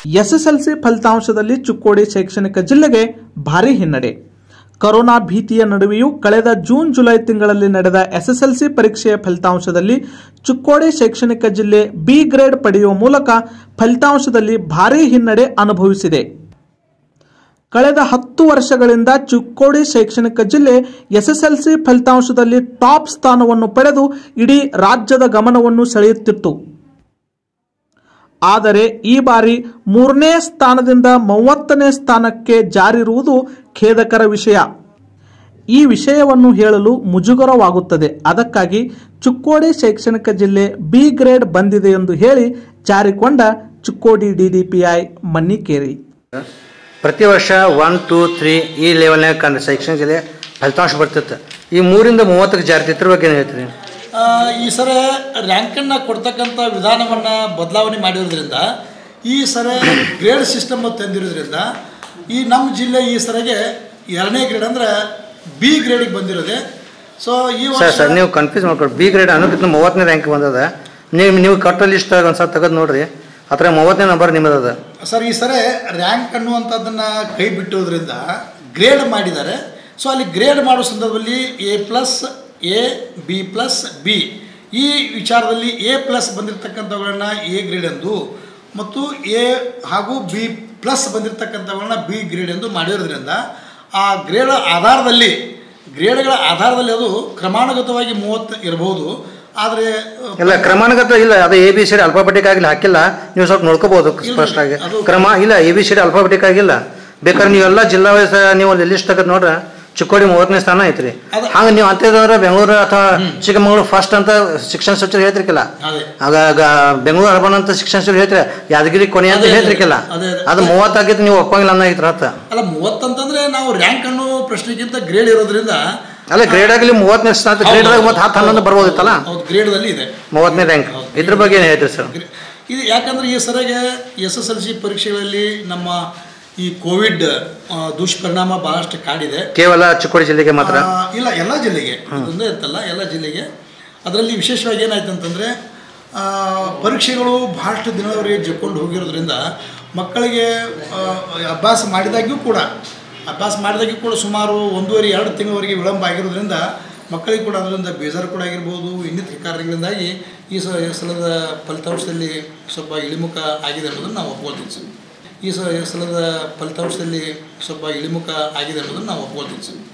SSLC ಫಲಿತಾಂಶದಲ್ಲಿ ಚಿಕ್ಕೋಡಿ ಶೈಕ್ಷಣಿಕ ಜಿಲ್ಲೆಗೆ ಭಾರೀ ಹಿನ್ನಡೆ ಕೊರೋನಾ ಭೀತಿಯ ನಡುವೆಯೂ ಕಳೆದ ಜೂನ್ ಜುಲೈ ತಿಂಗಳಲ್ಲಿ ನಡೆದ ಎಸ್ಎಸ್ಎಲ್ಸಿ ಪರೀಕ್ಷೆಯ ಫಲಿತಾಂಶದಲ್ಲಿ ಚಿಕ್ಕೋಡಿ ಶೈಕ್ಷಣಿಕ ಜಿಲ್ಲೆ ಬಿ ಗ್ರೇಡ್ ಪಡೆಯುವ ಮೂಲಕ ಫಲಿತಾಂಶದಲ್ಲಿ ಭಾರೀ ಹಿನ್ನಡೆ ಅನುಭವಿಸಿದೆ ಕಳೆದ ಹತ್ತು ವರ್ಷಗಳಿಂದ ಚಿಕ್ಕೋಡಿ ಶೈಕ್ಷಣಿಕ ಜಿಲ್ಲೆ ಎಸ್ಎಸ್ಎಲ್ಸಿ ಫಲಿತಾಂಶದಲ್ಲಿ ಟಾಪ್ ಸ್ಥಾನವನ್ನು ಪಡೆದು ಇಡೀ ರಾಜ್ಯದ ಗಮನವನ್ನು ಸೆಳೆಯುತ್ತಿತ್ತು ಆದರೆ ಈ ಬಾರಿ ಮೂರನೇ ಸ್ಥಾನದಿಂದ ಮೂವತ್ತನೇ ಸ್ಥಾನಕ್ಕೆ ಜಾರಿರುವುದು ಖೇದಕರ ವಿಷಯ ಈ ವಿಷಯವನ್ನು ಹೇಳಲು ಮುಜುಗರವಾಗುತ್ತದೆ ಅದಕ್ಕಾಗಿ ಚಿಕ್ಕೋಡಿ ಶೈಕ್ಷಣಿಕ ಜಿಲ್ಲೆ ಬಿ ಗ್ರೇಡ್ ಬಂದಿದೆ ಎಂದು ಹೇಳಿ ಜಾರಿಕೊಂಡ ಚಿಕ್ಕೋಡಿ ಡಿಡಿಪಿಐ ಮನ್ನಿಕೇರಿ ಪ್ರತಿ ವರ್ಷ ಒನ್ ಟೂ ತ್ರೀ ಈ ಲೆವೆಲ್ನಾಗ ಕಂಡು ಶೈಕ್ಷಣಿಕ ಜಿಲ್ಲೆ ಫಲಿತಾಂಶ ಬರ್ತಿತ್ತು ಈ ಮೂರಿಂದ ಮೂವತ್ತಕ್ಕೆ ಜಾರಿ ಇದ್ರ ಬಗ್ಗೆ ಏನು ಹೇಳ್ತೀರಿ ಆ, ಈ ಸರ ರ್ಯಾಂಕನ್ನು ಕೊಡ್ತಕ್ಕಂಥ ವಿಧಾನವನ್ನು ಬದಲಾವಣೆ ಮಾಡಿರೋದ್ರಿಂದ ಈ ಸರ ಗ್ರೇಡ್ ಸಿಸ್ಟಮ್ ತಂದಿರೋದ್ರಿಂದ ಈ ನಮ್ಮ ಜಿಲ್ಲೆ ಈ ಸರಿಗೆ ಎರಡನೇ ಗ್ರೇಡ್ ಅಂದ್ರೆ ಬಿ ಗ್ರೇಡಿಗೆ ಬಂದಿರೋದೆ ಸೊ ಈ ಸರ್ ವರ್ಷ ಸರ್ ನೀವು ಕನ್ಫ್ಯೂಸ್ ಮಾಡ್ಕೊಡಿ ಬಿ ಗ್ರೇಡ್ ಅನ್ನೋದಕ್ಕಿಂತ ಮೂವತ್ತನೇ ರ್ಯಾಂಕ್ ಬಂದದ ನೀವು ನೀವು ಕಟ್ಟ ಲಿಸ್ಟ್ ಒಂದ್ಸಲ ತೆಗೆದು ನೋಡ್ರಿ ಆ ಥರ ಮೂವತ್ತನೇ ನಂಬರ್ ನಿಮ್ಮದದ ಸರ್ ಈ ಸರಿ ರ್ಯಾಂಕ್ ಅನ್ನುವಂಥದ್ದನ್ನು ಕೈ ಬಿಟ್ಟಿರೋದ್ರಿಂದ ಗ್ರೇಡ್ ಮಾಡಿದ್ದಾರೆ ಸೊ ಅಲ್ಲಿ ಗ್ರೇಡ್ ಮಾಡೋ ಸಂದರ್ಭದಲ್ಲಿ A plus A B plus B ಈ ವಿಚಾರದಲ್ಲಿ ಎ ಪ್ಲಸ್ ಬಂದಿರತಕ್ಕಂಥವುಗಳನ್ನ ಎ ಗ್ರೇಡ್ ಎಂದು ಮತ್ತು ಎ ಹಾಗೂ ಬಿ ಪ್ಲಸ್ ಬಂದಿರತಕ್ಕಂಥವುಗಳನ್ನ ಬಿ ಗ್ರೇಡ್ ಎಂದು ಮಾಡಿರೋದ್ರಿಂದ ಆ ಗ್ರೇಡ್ ಆಧಾರದಲ್ಲಿ ಗ್ರೇಡ್ಗಳ ಆಧಾರದಲ್ಲಿ ಅದು ಕ್ರಮಾನುಗತವಾಗಿ ಮೂವತ್ತು ಇರಬಹುದು ಆದರೆ ಇಲ್ಲ ಕ್ರಮಾನುಗತ ಇಲ್ಲ ಅದು A B C D alphabetic ಆಗಿಲ್ಲ ಹಾಕಿಲ್ಲ ನೀವು ಸ್ವಲ್ಪ ನೋಡ್ಕೋಬಹುದು ಇಲ್ಲ, ಸ್ಪಷ್ಟ ಆಗಿ ಅದು- ಕ್ರಮ ಇಲ್ಲ A B C D alphabetic ಆಗಿಲ್ಲ ಬೇಕಾದ್ರೆ ನೀವೆಲ್ಲ ಜಿಲ್ಲಾ ವೈಸ್ ನೀವು ಲಿಸ್ಟ್ ತೆಗೆದು ನೋಡ್ರೆ ಚಿಕ್ಕೋಡಿ ಮೂವತ್ತನೇ ಸ್ಥಾನ ಐತ್ರಿ ಅದು- ಹಂಗೆ ನೀವು ಅಂತಿದ್ರೆ ಬೆಂಗಳೂರು ಅಥವಾ ಚಿಕ್ಕಮಗಳೂರು ಫಸ್ಟ್ ಅಂತ ಶಿಕ್ಷಣ ಸಚಿವರು ಹೇಳ್ತಿರ್ಕಿಲ್ಲ ಅದೇ ಆಗ ಆಗ ಬೆಂಗಳೂರು ಅರ್ಬನ್ ಅಂತ ಶಿಕ್ಷಣ ಸಚಿವರು ಹೇಳ್ತಾರೆ ಯಾದಗಿರಿ ಕೊನೆ ಅಂತ ಅದೇ, ಅದೇ, ಹೇಳ್ತಿರ್ಕಿಲ್ಲ ಅದೇ, ಅದೇ. ಅದು ಮೂವತ್ತಾಗಿತ್ತು ನೀವು ಒಪ್ಪಂಗಿಲ್ಲ ಅನ್ನೋಗಿತ್ತು ಹತ್ತ ಅಲ್ಲ ಮೂವತ್ತಂತಂದ್ರೆ ನಾವು ರ್ಯಾಂಕ್ ಅನ್ನೋ ಪ್ರಶ್ನೆಗಿಂತ ಗ್ರೇಡ್ ಇರೋದ್ರಿಂದ ಅಲ್ಲ ಗ್ರೇಡ್ ಆಗಲಿ ಮೂವತ್ತನೇ ಸ್ಥಾನ ಗ್ರೇಡ್ ಆಗಿ ಮತ್ತೆ ಹತ್ತು ಹನ್ನೊಂದು ಬರ್ಬೋದಿತ್ತಲ್ಲ ಹೌದು ಗ್ರೇಡ್ದಲ್ಲಿ ಇದೆ ಮೂವತ್ತನೇ ರ್ಯಾಂಕ್ ಇದ್ರ ಬಗ್ಗೆ ಏನು ಹೇಳ್ತೀರಿ ಸರ್ ಗ್ರೇ- ಇದು ಯಾಕಂದ್ರೆ ಈ ಸರಿಗೆ ಎಸ್ ಎಸ್ ಎಲ್ ಸಿ ಪರೀಕ್ಷೆಗಳಲ್ಲಿ ನಮ್ಮ ಈ ಕೋವಿಡ್ ಆ, ದುಷ್ಪರಿಣಾಮ ಬಹಳಷ್ಟು ಕಾಡಿದೆ ಕೇವಲ ಚಿಕ್ಕೋಡಿ ಜಿಲ್ಲೆಗೆ ಮಾತ್ರ ಆ, ಇಲ್ಲ ಎಲ್ಲ ಜಿಲ್ಲೆಗೆ ಇದೊಂದೇ ಇರ್ತಲ್ಲ ಎಲ್ಲ ಜಿಲ್ಲೆಗೆ ಅದರಲ್ಲಿ ವಿಶೇಷವಾಗಿ ಏನಾಯ್ತು ಅಂತಂದರೆ ಪರೀಕ್ಷೆಗಳು ಬಹಳಷ್ಟು ದಿನದವರೆಗೆ ಜಕ್ಕೊಂಡು ಹೋಗಿರೋದ್ರಿಂದ ಮಕ್ಕಳಿಗೆ ಆ, ಅಭ್ಯಾಸ ಮಾಡಿದಾಗ್ಯೂ ಕೂಡ ಅಭ್ಯಾಸ ಮಾಡಿದಾಗ್ಯೂ ಕೂಡ ಸುಮಾರು ಒಂದೂವರೆ ಎರಡು ತಿಂಗಳವರೆಗೆ ವಿಳಂಬ ಆಗಿರೋದ್ರಿಂದ ಮಕ್ಕಳಿಗೆ ಕೂಡ ಅದರಿಂದ ಬೇಜಾರು ಕೂಡ ಆಗಿರ್ಬೋದು ಇನ್ನಿತರ ಕಾರಣಗಳಿಂದಾಗಿ ಈ ಸ ಈ ಸಲದ ಫಲಿತಾಂಶದಲ್ಲಿ ಸ್ವಲ್ಪ ಇಳಿಮುಖ ಆಗಿದೆ ಅನ್ನೋದನ್ನು ನಾವು ಒಪ್ಕೊಳ್ತೀವಿ ಸರ್ ಈ ಸ ಈ ಸಲದ ಫಲಿತಾಂಶದಲ್ಲಿ ಸ್ವಲ್ಪ ಇಳಿಮುಖ ಆಗಿದೆ ಅನ್ನೋದನ್ನು ನಾವು ಒಪ್ಕೊಳ್ತೀವಿ ಸರ್